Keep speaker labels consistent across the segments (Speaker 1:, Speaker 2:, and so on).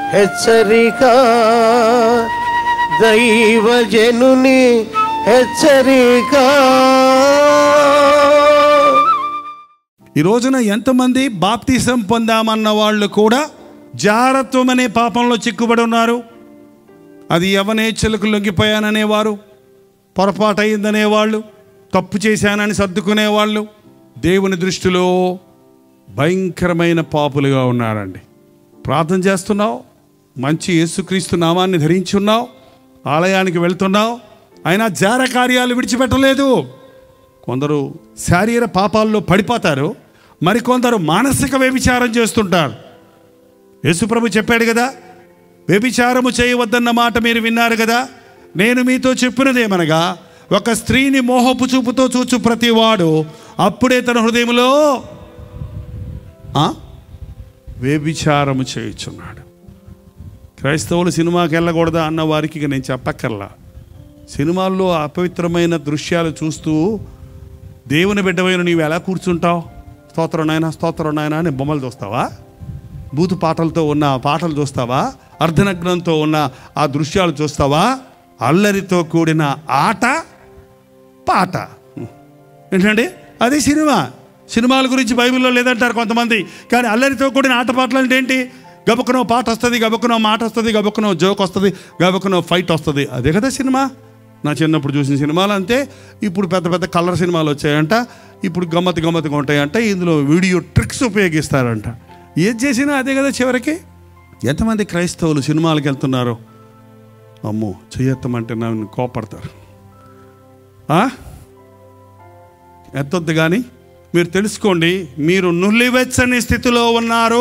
Speaker 1: హెచ్చరిక దైవజనుని హెచ్చరిక
Speaker 2: ఈ రోజున ఎంతమంది బాప్తిసం పొందామన్న వాళ్ళు కూడా జారత్వం అనే పాపంలో చిక్కుబడి ఉన్నారు అది యవనేచ్ఛలకు లొంగిపోయాననేవారు పొరపాటు అయిందనేవాళ్ళు తప్పు చేశానని సర్దుకునేవాళ్ళు దేవుని దృష్టిలో భయంకరమైన పాపులుగా ఉన్నారండి ప్రార్థన చేస్తున్నావు మంచి యేసుక్రీస్తు నామాన్ని ధరించి ఉన్నావు ఆలయానికి వెళ్తున్నావు అయినా జార కార్యాలు విడిచిపెట్టలేదు కొందరు శారీర పాపాల్లో పడిపోతారు మరికొందరు మానసిక వ్యభిచారం చేస్తుంటారు యేసుప్రభు చెప్పాడు కదా వ్యభిచారము చేయవద్దన్న మాట మీరు విన్నారు కదా నేను మీతో చెప్పినదేమనగా ఒక స్త్రీని మోహపు చూపుతో చూచు ప్రతివాడు అప్పుడే తన హృదయంలో ఆ? వ్యభిచారము చేయుచున్నాడు క్రైస్తవులు సినిమాకి వెళ్ళకూడదా అన్న వారికి ఇక నేను చెప్పక్కర్లా సినిమాల్లో అపవిత్రమైన దృశ్యాలు చూస్తూ దేవుని బిడ్డమైన నీవు ఎలా కూర్చుంటావు స్తోత్రం నాయన స్తోత్రం నాయన అని బొమ్మలు చూస్తావా బూతు పాటలతో ఉన్న ఆ పాటలు చూస్తావా అర్ధనగ్నంతో ఉన్న ఆ దృశ్యాలు చూస్తావా అల్లరితో కూడిన ఆట పాట ఏంటండి అది సినిమా సినిమాల గురించి బైబిల్లో లేదంటారు కొంతమంది కానీ అల్లరితో కూడిన ఆట పాటలు అంటే ఏంటి గబుకునో పాట వస్తుంది గబుకునో మాట వస్తుంది గబుకునో జోక్ వస్తుంది గబుకునో ఫైట్ వస్తుంది అదే కదా సినిమా నా చిన్నప్పుడు చూసిన సినిమాలు అంతే ఇప్పుడు పెద్ద పెద్ద కలర్ సినిమాలు వచ్చాయంట ఇప్పుడు గమ్మత్ గమ్మత్తుగా ఉంటాయంట ఇందులో వీడియో ట్రిక్స్ ఉపయోగిస్తారంట ఏది చేసినా అదే కదా చివరికి ఎంతమంది క్రైస్తవులు సినిమాలకు వెళ్తున్నారు అమ్మో చెయ్యత్తమంటే నన్ను కోపడతారు ఆ? ఎత్తొద్దు కానీ మీరు తెలుసుకోండి మీరు నుల్లివెచ్చని స్థితిలో ఉన్నారు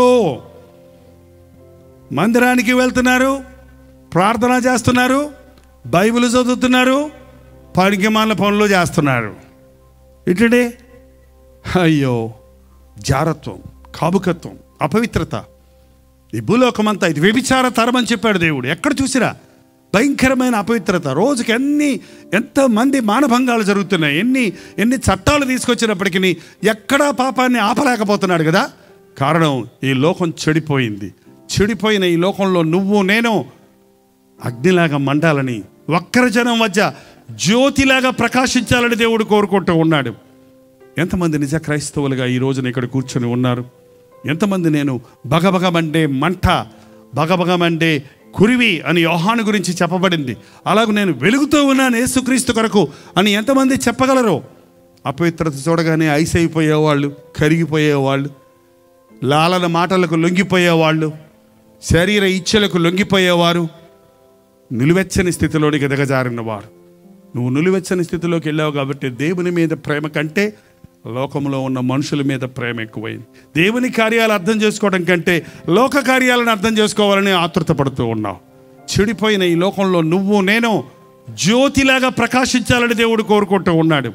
Speaker 2: మందిరానికి వెళ్తున్నారు ప్రార్థన చేస్తున్నారు బైబిల్ చదువుతున్నారు పనికిమాల పనులు చేస్తున్నారు ఇటుడే అయ్యో జారత్వం కాముకత్వం అపవిత్రత ఈ భూలోకమంతా ఇది వ్యభిచార తరం అని చెప్పాడు దేవుడు ఎక్కడ చూసిరా భయంకరమైన అపవిత్రత రోజుకి ఎన్ని ఎంతమంది మానభంగాలు జరుగుతున్నాయి ఎన్ని ఎన్ని చట్టాలు తీసుకొచ్చినప్పటికీ ఎక్కడా పాపాన్ని ఆపలేకపోతున్నాడు కదా కారణం ఈ లోకం చెడిపోయింది చెడిపోయిన ఈ లోకంలో నువ్వు నేను అగ్నిలాగా మండాలని వక్రజనం మధ్య జ్యోతిలాగా ప్రకాశించాలని దేవుడు కోరుకుంటూ ఉన్నాడు ఎంతమంది నిజ క్రైస్తవులుగా ఈ రోజున ఇక్కడ కూర్చొని ఉన్నారు ఎంతమంది నేను బగబగమండే మంట బగబగమండే కురివి అని యోహాను గురించి చెప్పబడింది అలాగ నేను వెలుగుతూ ఉన్నాను యేసుక్రీస్తు కొరకు అని ఎంతమంది చెప్పగలరు అపవిత్రత చూడగానే ఐస్ అయిపోయేవాళ్ళు కరిగిపోయేవాళ్ళు లాలన మాటలకు లొంగిపోయేవాళ్ళు శరీర ఇచ్చలకు లొంగిపోయేవారు నిలువెచ్చని స్థితిలోనికి దిగజారిన వారు నువ్వు నిలువెచ్చని స్థితిలోకి వెళ్ళావు కాబట్టి దేవుని మీద ప్రేమ కంటే లోకంలో ఉన్న మనుషుల మీద ప్రేమ ఎక్కువైంది దేవుని కార్యాలు అర్థం చేసుకోవడం కంటే లోక కార్యాలను అర్థం చేసుకోవాలని ఆతృత పడుతూ ఉన్నావు చెడిపోయిన ఈ లోకంలో నువ్వు నేను జ్యోతిలాగా ప్రకాశించాలని దేవుడు కోరుకుంటూ ఉన్నాడు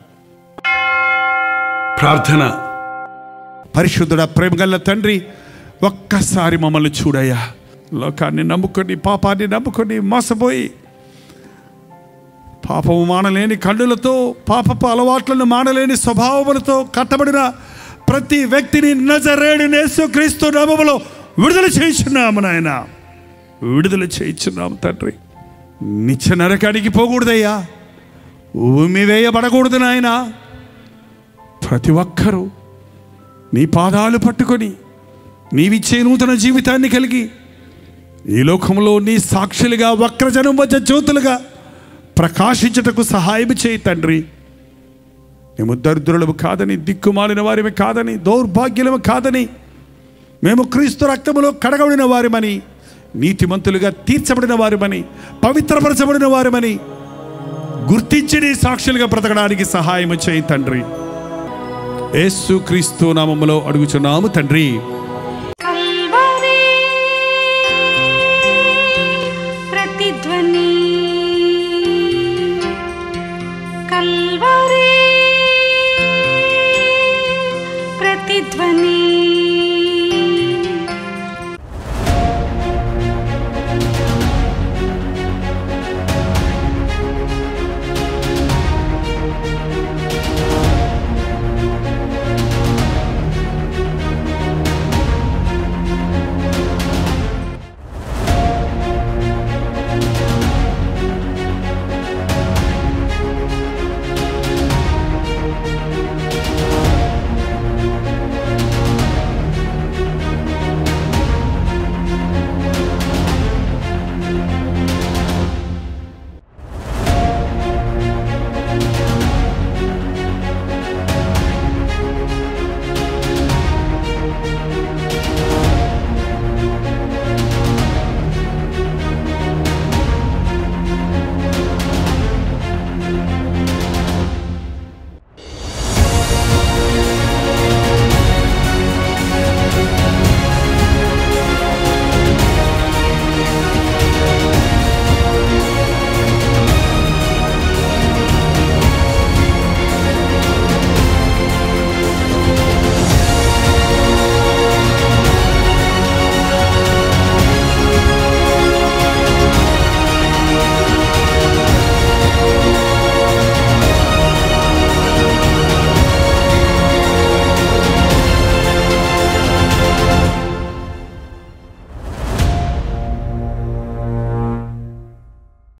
Speaker 2: ప్రార్థన పరిశుద్ధుడ ప్రేమగల్ల తండ్రి ఒక్కసారి మమ్మల్ని చూడయ్యా లోకాన్ని నమ్ముకొని పాపాన్ని నమ్ముకొని మోసపోయి పాపము మానలేని కన్నులతో పాపపు అలవాట్లను మానలేని స్వభావములతో కట్టబడిన ప్రతి వ్యక్తిని నజరేడు నేసు క్రీస్తు నామములో విడుదల చేయించున్నాము నాయన విడుదల చేయించున్నాము తండ్రి నిత్య నరకానికి పోకూడదయ్యా ఉమి వేయబడకూడదు నాయన ప్రతి ఒక్కరూ నీ పాదాలు పట్టుకొని నీవిచ్చే నూతన జీవితాన్ని కలిగి ఈ లోకంలో నీ సాక్షులుగా వక్రజనం మధ్య జ్యోతులుగా ప్రకాశించుటకు సహాయం చేయి తండ్రి మేము దరిద్రులము కాదని దిక్కుమాలిన వారిమి కాదని దౌర్భాగ్యులము కాదని మేము క్రీస్తు రక్తములో కడగబడిన వారిమని నీతిమంతులుగా తీర్చబడిన వారిమని పవిత్రపరచబడిన వారిమని గుర్తించి నీ సాక్షులుగా బ్రతకడానికి సహాయం చేయి తండ్రి యేసు క్రీస్తు నామములో అడుగుచున్నాము తండ్రి
Speaker 3: కల్వరి ప్రతిధ్వని కల్వరి ప్రతిధ్వని